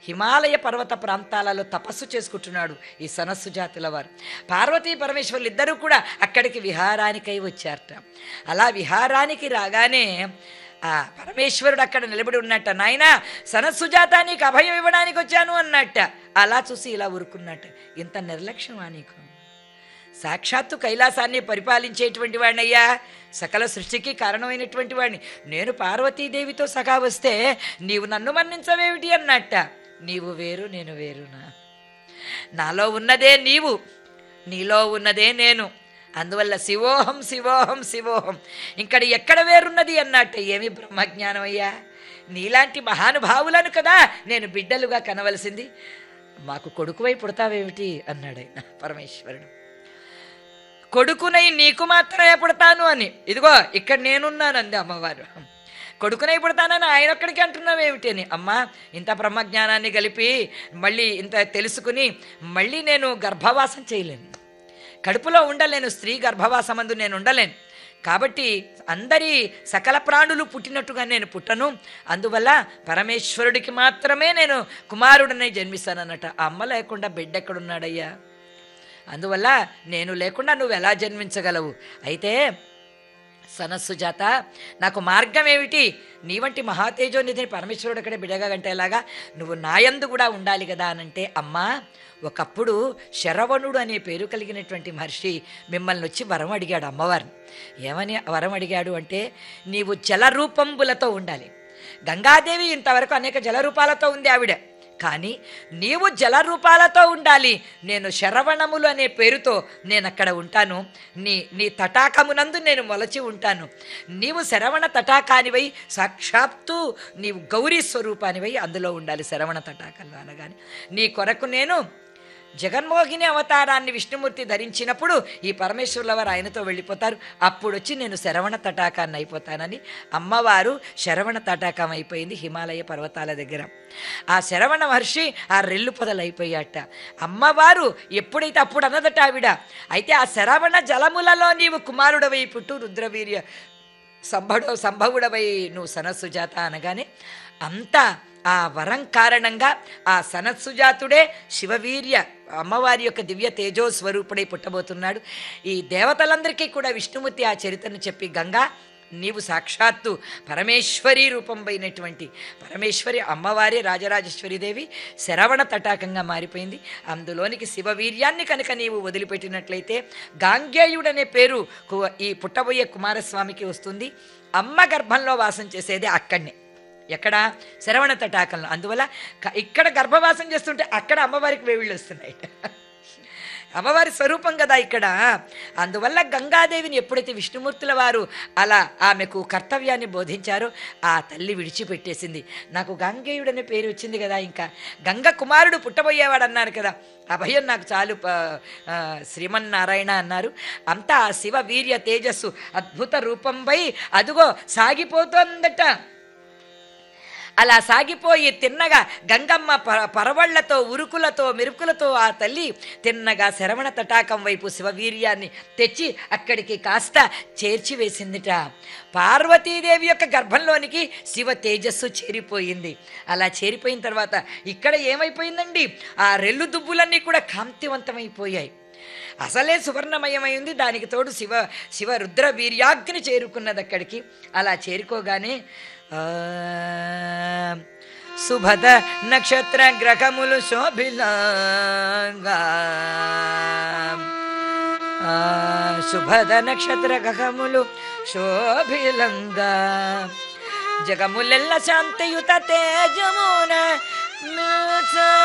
హిమాలయ పర్వత ప్రాంతాలలో తపస్సు చేసుకుంటున్నాడు ఈ సనస్సు జాతుల వారు పార్వతీ పరమేశ్వరులు ఇద్దరూ కూడా అక్కడికి విహారానికై వచ్చారట అలా విహారానికి రాగానే ఆ పరమేశ్వరుడు అక్కడ నిలబడి ఉన్నట్ట నాయన సనస్సుజాత నీకు అభయం ఇవ్వడానికి వచ్చాను అన్నట్ట అలా చూసి ఇలా ఊరుకున్నట్ట ఇంత నిర్లక్ష్యమా నీకు సాక్షాత్తు కైలాసాన్ని పరిపాలించేటువంటి వాడినయ్యా సకల సృష్టికి కారణమైనటువంటి వాడిని నేను పార్వతీదేవితో సగా వస్తే నీవు నన్ను మన్నించవేమిటి అన్నట్ట నీవు వేరు నేను వేరునా నాలో ఉన్నదే నీవు నీలో ఉన్నదే నేను అందువల్ల శివోహం శివోహం శివోహం ఇక్కడ ఎక్కడ వేరున్నది అన్నట్టు ఏమి బ్రహ్మజ్ఞానం అయ్యా నీలాంటి మహానుభావులను కదా నేను బిడ్డలుగా కనవలసింది మాకు కొడుకువై పుడతావేమిటి అన్నాడు ఆయన పరమేశ్వరుడు కొడుకునై నీకు మాత్రమే పుడతాను అని ఇదిగో ఇక్కడ నేనున్నాను అంది అమ్మవారు కొడుకునై పుడతానని ఆయన ఒక్కడికి అంటున్నావేమిటి అని అమ్మా ఇంత బ్రహ్మజ్ఞానాన్ని కలిపి మళ్ళీ ఇంత తెలుసుకుని మళ్ళీ నేను గర్భవాసం చేయలేను కడుపులో ఉండలేను స్త్రీ గర్భవాసమందు నేను ఉండలేను కాబట్టి అందరి సకల ప్రాణులు పుట్టినట్టుగా నేను పుట్టను అందువల్ల పరమేశ్వరుడికి మాత్రమే నేను కుమారుడిని జన్మిస్తానన్నట ఆ అమ్మ లేకుండా బిడ్డ ఎక్కడున్నాడయ్యా అందువల్ల నేను లేకుండా నువ్వు ఎలా జన్మించగలవు అయితే సనస్సు జాత నాకు మార్గం ఏమిటి నీ వంటి మహాతేజోనిధిని పరమేశ్వరుడు అక్కడ బిడగా గంటేలాగా నువ్వు నాయందు కూడా ఉండాలి కదా అనంటే అమ్మా ఒకప్పుడు శరవణుడు అనే పేరు కలిగినటువంటి మహర్షి మిమ్మల్ని వచ్చి వరం అడిగాడు అమ్మవారిని ఏమని వరం అడిగాడు అంటే నీవు జలరూపంబులతో ఉండాలి గంగాదేవి ఇంతవరకు అనేక జలరూపాలతో ఉంది ఆవిడ కానీ నీవు జలరూపాలతో ఉండాలి నేను శరవణములు అనే పేరుతో నేను అక్కడ ఉంటాను నీ నీ తటాకమునందు నేను మొలచి ఉంటాను నీవు శరవణ తటాకానివై సాక్షాత్తు నీవు గౌరీ స్వరూపానివై అందులో ఉండాలి శరవణ తటాకంలో అనగానే నీ కొరకు నేను జగన్మోహిని అవతారాన్ని విష్ణుమూర్తి ధరించినప్పుడు ఈ పరమేశ్వరుల వారు ఆయనతో వెళ్ళిపోతారు అప్పుడు వచ్చి నేను శరవణ తటాకాన్ని అయిపోతానని అమ్మవారు శరవణ తటాకం అయిపోయింది హిమాలయ పర్వతాల దగ్గర ఆ శరవణ మహర్షి ఆ రెల్లు పొదలైపోయాట అమ్మవారు ఎప్పుడైతే అప్పుడు అన్నదట ఆవిడ అయితే ఆ శరవణ జలములలో నీవు కుమారుడవై పుట్టు రుద్రవీర్య సంభడు సంభవుడవై నువ్వు సనస్సుజాత అనగానే అంతా ఆ వరం కారణంగా ఆ సనత్సుజాతుడే శివవీర్య అమ్మవారి యొక్క దివ్య తేజో స్వరూపుడై పుట్టబోతున్నాడు ఈ దేవతలందరికీ కూడా విష్ణుమూర్తి ఆ చరిత్రను చెప్పి గంగా నీవు సాక్షాత్తు పరమేశ్వరి రూపంపైనటువంటి పరమేశ్వరి అమ్మవారి రాజరాజేశ్వరీదేవి శరవణ తటాకంగా మారిపోయింది అందులోనికి శివవీర్యాన్ని కనుక నీవు వదిలిపెట్టినట్లయితే గాంగేయుడనే పేరు కు- ఈ పుట్టబోయే కుమారస్వామికి వస్తుంది అమ్మ గర్భంలో వాసం చేసేది అక్కడనే ఎక్కడ శరవణ తటాకంలో అందువల్ల క- ఇక్కడ గర్భవాసం చేస్తుంటే అక్కడ అమ్మవారికి వేవిళ్ళు వస్తున్నాయి అమ్మవారి స్వరూపం కదా ఇక్కడ అందువల్ల గంగాదేవిని ఎప్పుడైతే విష్ణుమూర్తుల వారు అలా ఆమెకు కర్తవ్యాన్ని బోధించారో ఆ తల్లి విడిచిపెట్టేసింది నాకు గంగేయుడనే పేరు వచ్చింది కదా ఇంకా గంగ కుమారుడు పుట్టబోయేవాడు అన్నారు కదా అభయం నాకు చాలు ప- ఆ, శ్రీమన్నారాయణ అన్నారు అంతా ఆ శివ వీర్య తేజస్సు అద్భుత రూపంపై అదుగో సాగిపోతోందట అలా సాగిపోయి తిన్నగా గంగమ్మ ప పరవళ్లతో ఉరుకులతో మెరుకులతో ఆ తల్లి తిన్నగా శరవణ తటాకం వైపు శివవీర్యాన్ని తెచ్చి అక్కడికి కాస్త చేర్చి వేసిందిట పార్వతీదేవి యొక్క గర్భంలోనికి శివ తేజస్సు చేరిపోయింది అలా చేరిపోయిన తర్వాత ఇక్కడ ఏమైపోయిందండి ఆ రెల్లు దుబ్బులన్నీ కూడా కాంతివంతమైపోయాయి అసలే సువర్ణమయమైంది దానికి తోడు శివ శివ రుద్ర వీర్యాగ్ని చేరుకున్నది అక్కడికి అలా చేరుకోగానే ఆ, శుభద నక్షత్ర గ్రహములు శోభిలంగా ఆ, శుభద నక్షత్ర గ్రహములు శోభిలంగా జగములెల్ల శాంతియుత తేజమున